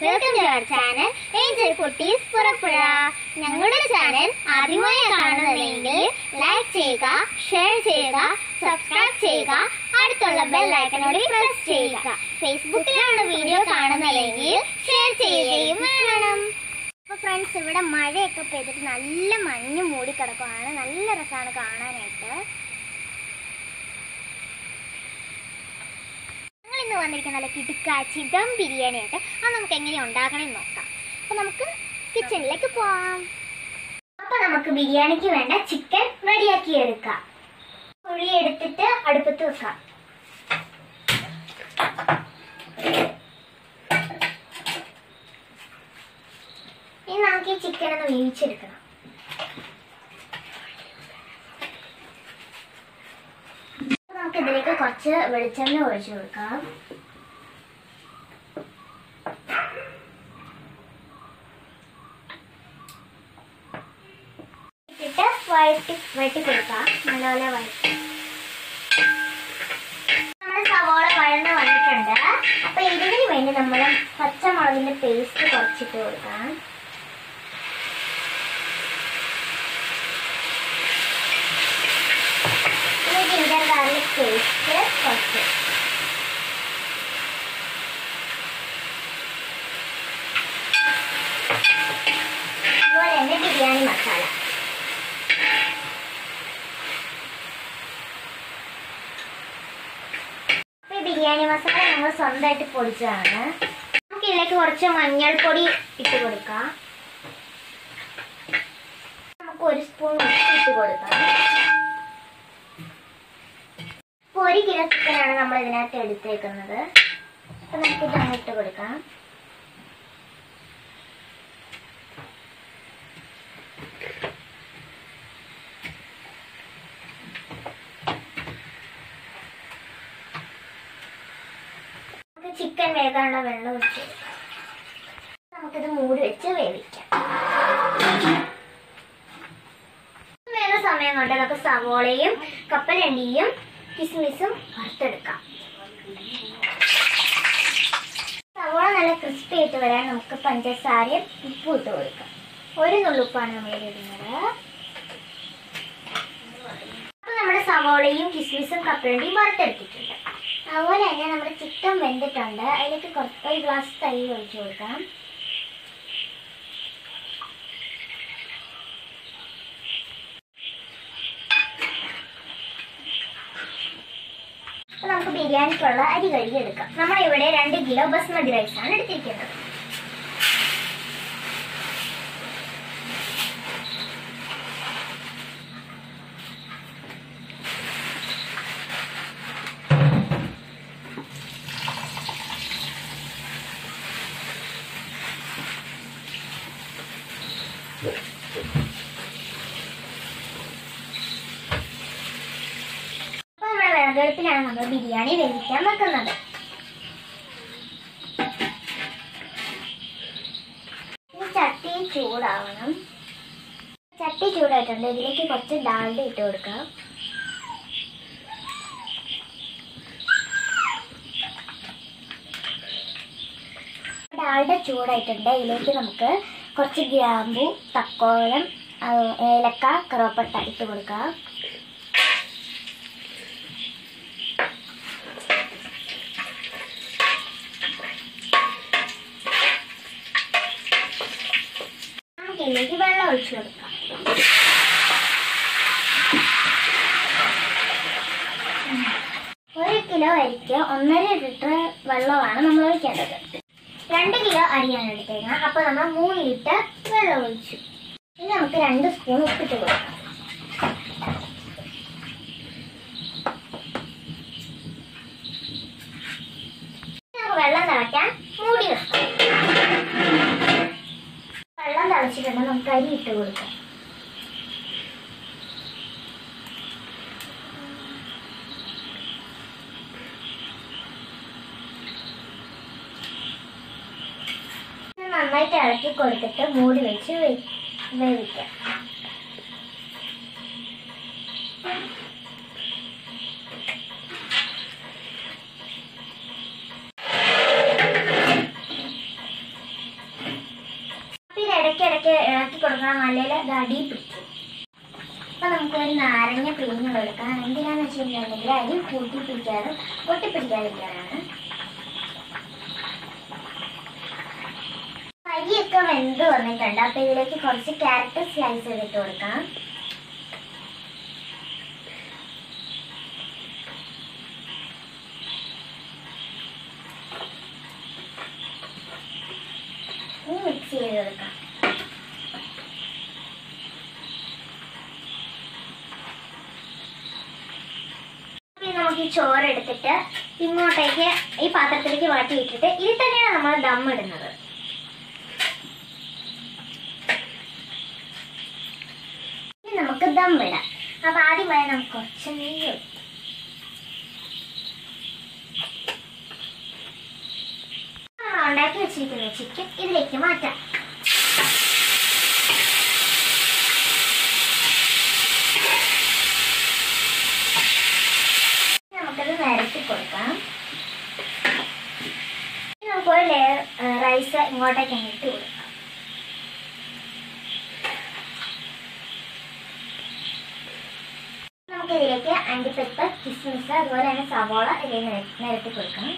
Welcome to our channel angel കുട്ടീസ് പുറപ്പുഴ ഞങ്ങളുടെ channel ആദ്യമായി കാണുന്നതെങ്കിൽ ലൈക്ക് ചെയ്യുക ഷെയർ ചെയ്യുക സബ്സ്ക്രൈബ് ചെയ്യുക അടുത്തുള്ള ബെൽ ഐക്കണോട് പ്രസ് ചെയ്യുക ഫേസ്ബുക്കിലാണ് വീഡിയോ കാണുന്നതെങ്കിൽ ഷെയർ ചെയ്യുകയും വേണം അപ്പൊ ഫ്രണ്ട്സ് ഇവിടെ മഴയൊക്കെ പെയ്തിട്ട് നല്ല മഞ്ഞ് മൂടി കിടക്കുവാണ് നല്ല രസമാണ് കാണാനായിട്ട് ഞങ്ങൾ ഇന്ന് വന്നിരിക്കുന്ന നല്ല കിടുക്കാച്ചി ദം ബിരിയാണി ആയിട്ട് അത് നമുക്ക് എങ്ങനെ ഉണ്ടാക്കണമെന്ന് നോക്കാം അപ്പൊ നമുക്ക് കിച്ചണിലേക്ക് പോവാം അപ്പൊ നമുക്ക് ബിരിയാണിക്ക് വേണ്ട ചിക്കൻ റെഡിയാക്കി എടുക്കാം കുഴി എടുത്തിട്ട് അടുപ്പത്ത് വെക്കാം ഇനി നമുക്ക് ഈ ചിക്കൻ ഒന്ന് വേവിച്ചെടുക്കണം അപ്പൊ നമുക്ക് ഇതിലേക്ക് കുറച്ച് വെളിച്ചെണ്ണ ഒഴിച്ചു കൊടുക്കാം ഇട്ടിട്ട് വഴറ്റി വഴറ്റി കൊടുക്കാം നല്ലപോലെ വഴറ്റി നമ്മുടെ സവോള വഴന്ന് വന്നിട്ടുണ്ട് അപ്പൊ ഇതിന് വേണ്ടി നമ്മൾ പച്ചമുളകിന്റെ പേസ്റ്റ് കുറച്ചിട്ട് കൊടുക്കാം പിന്നെ ജിഞ്ചർ ഗാർലിക് പേസ്റ്റ് കുറച്ച് അതുപോലെ തന്നെ ബിരിയാണി മസാല അപ്പൊ ഈ ബിരിയാണി മസാല നമ്മൾ സ്വന്തമായിട്ട് പൊടിച്ചതാണ് നമുക്ക് ഇതിലേക്ക് കുറച്ച് മഞ്ഞൾപ്പൊടി ഇട്ട് കൊടുക്കാം നമുക്ക് ഒരു സ്പൂൺ ഉപ്പ് ഇട്ട് കൊടുക്കാം ഇപ്പൊ ഒരു കിലോ ചിക്കനാണ് നമ്മൾ ഇതിനകത്ത് എടുത്തേക്കുന്നത് അപ്പൊ നമുക്ക് ഇത് അങ്ങ് ഇട്ട് കൊടുക്കാം നമുക്ക് ചിക്കൻ വേകാനുള്ള വെള്ളം ഒഴിച്ച് കൊടുക്കാം നമുക്കിത് മൂടി വെച്ച് വേവിക്കാം വേറെ സമയം കൊണ്ട് നമുക്ക് സവോളയും കപ്പലണ്ടിയും കിസ്മിസും വറുത്തെടുക്കാം സവോള നല്ല ക്രിസ്പി ആയിട്ട് വരാൻ നമുക്ക് പഞ്ചസാരയും ഉപ്പും ഇട്ട് കൊടുക്കാം ഒരു നുള്ളുപ്പാണ് നമ്മൾ ഇടുന്നത് അപ്പൊ നമ്മുടെ സവോളയും കിസ്മിസും കപ്പലണ്ടിയും വറുത്തെടുത്തിട്ടുണ്ട് അതുപോലെ തന്നെ നമ്മുടെ ചിക്കൻ വെന്തിട്ടുണ്ട് അതിലേക്ക് കുറച്ച് ഒരു ഗ്ലാസ് തൈര് ഒഴിച്ചു കൊടുക്കാം അപ്പൊ നമുക്ക് ബിരിയാണിക്കുള്ള അരി കഴുകി എടുക്കാം നമ്മൾ ഇവിടെ രണ്ട് കിലോ ബസ്മതി റൈസ് ആണ് എടുത്തിരിക്കുന്നത് അപ്പൊ നമ്മുടെ വിറകടുപ്പിലാണ് നമ്മൾ ബിരിയാണി വേവിക്കാൻ വെക്കുന്നത് ഈ ചട്ടി ചൂടാവണം ചട്ടി ചൂടായിട്ടുണ്ട് ഇതിലേക്ക് കുറച്ച് ഡാൽഡ ഇട്ട് കൊടുക്കാം ഡാൽഡ ചൂടായിട്ടുണ്ട് ഇതിലേക്ക് നമുക്ക് കുറച്ച് ഗ്രാമ്പു തക്കോലം ആ, ഏലക്ക കറുവപ്പട്ട ഇട്ട് കൊടുക്കാം നമുക്ക് ഇതിലേക്ക് വെള്ളം ഒഴിച്ചു കൊടുക്കാം ഒരു കിലോ അരിക്ക് ഒന്നര ലിറ്റർ വെള്ളമാണ് നമ്മൾ ഒഴിക്കേണ്ടത് രണ്ട് കിലോ അരിയാണ് എടുത്തേക്കുന്നത് അപ്പൊ നമ്മൾ മൂന്ന് ലിറ്റർ വെള്ളം ഒഴിച്ചു ഇനി നമുക്ക് രണ്ട് സ്പൂൺ ഉപ്പിട്ട് കൊടുക്കാം ഇനി നമുക്ക് വെള്ളം തിളയ്ക്കാൻ മൂടി വെക്കാം വെള്ളം തിളച്ചിട്ടുണ്ട് നമുക്ക് അരി ഇട്ട് കൊടുക്കാം ഇത് നന്നായിട്ട് ഇളക്കി കൊടുത്തിട്ട് മൂടി വെച്ച് വേ- വേവിക്കാം നമ്മുടെ മലയിൽ അത് അടി പിടിക്കും അപ്പൊ നമുക്ക് ഒരു നാരങ്ങ പിഴിഞ്ഞ് കൊടുക്കാം എന്തിനാന്ന് വെച്ചിട്ടുണ്ടെങ്കിൽ അരി കൂട്ടി പിടിക്കാതെ പൊട്ടിപ്പിടിക്കാതിരിക്കാനാണ് അരിയൊക്കെ വെന്ത് വന്നിട്ടുണ്ട് അപ്പൊ ഇതിലേക്ക് കുറച്ച് ക്യാരറ്റ് സ്ലൈസ് ചെയ്തിട്ട് കൊടുക്കാം ഇനി മിക്സ് ചെയ്ത് കൊടുക്കാം ഇനി നമുക്ക് ഈ ചോറ് എടുത്തിട്ട് ഇങ്ങോട്ടേക്ക് ഈ പാത്രത്തിലേക്ക് മാറ്റി ഇട്ടിട്ട് ഇതിൽ തന്നെയാണ് നമ്മൾ ദം ഇടുന്നത് ഇനി നമുക്ക് ദം ഇടാം അപ്പൊ ആദ്യമായി നമുക്ക് കുറച്ച് നെയ്യ് ഒഴിക്കാം. നമ്മൾ ഉണ്ടാക്കി വെച്ചിരിക്കുന്ന ചിക്കൻ ഇതിലേക്ക് മാറ്റാം നമുക്കത് നിരത്തി കൊടുക്കാം ഇനി നമുക്ക് ഒരു ലെയർ റൈസ് ഇങ്ങോട്ടേക്ക് അങ്ങ് ഇട്ട് കൊടുക്കാം നമുക്ക് ഇതിലേക്ക് അണ്ടിപ്പരിപ്പ് കിസ്മിസ് അതുപോലെ തന്നെ സവോള ഇതിൽ നിരത്തി കൊടുക്കണം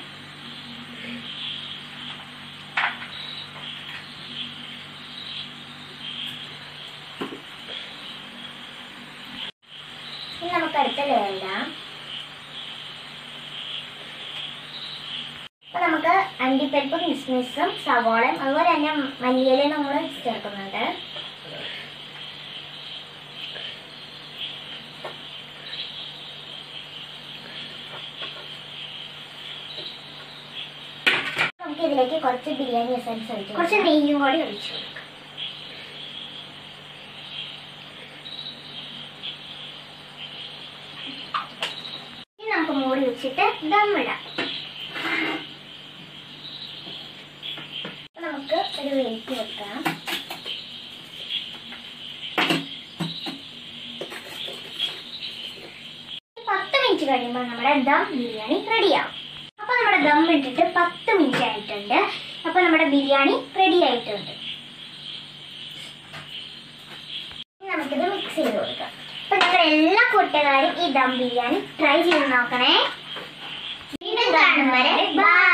ഇനി നമുക്ക് അടുത്ത ലെയറിടാം അപ്പൊ നമുക്ക് അണ്ടിപ്പരിപ്പും കിസ്മിസും സവോളയും അതുപോലെ തന്നെ മല്ലിയിലും നമ്മൾ ചേർക്കുന്നുണ്ട് നമുക്ക് ഇതിലേക്ക് കുറച്ച് ബിരിയാണി എസൻസ് ഒഴിച്ചു കുറച്ച് നെയ്യും കൂടി ഒഴിച്ചു കൊടുക്കാം ഇനി നമുക്ക് മൂടി വെച്ചിട്ട് ദമ്മിടാം നമുക്ക് ഒരു വെയിറ്റ് വെക്കാം പത്ത് മിനിറ്റ് കഴിയുമ്പോൾ നമ്മുടെ ദം ബിരിയാണി റെഡിയാവും അപ്പൊ നമ്മുടെ ദം ഇട്ടിട്ട് പത്ത് മിനിറ്റ് ആയിട്ടുണ്ട് അപ്പൊ നമ്മുടെ ബിരിയാണി റെഡി ആയിട്ടുണ്ട് ഇനി നമുക്കിത് മിക്സ് ചെയ്ത് കൊടുക്കാം അപ്പൊ നിങ്ങൾ എല്ലാ കൂട്ടുകാരും ഈ ദം ബിരിയാണി ട്രൈ ചെയ്ത് നോക്കണേ വീണ്ടും കാണും വരെ ബൈ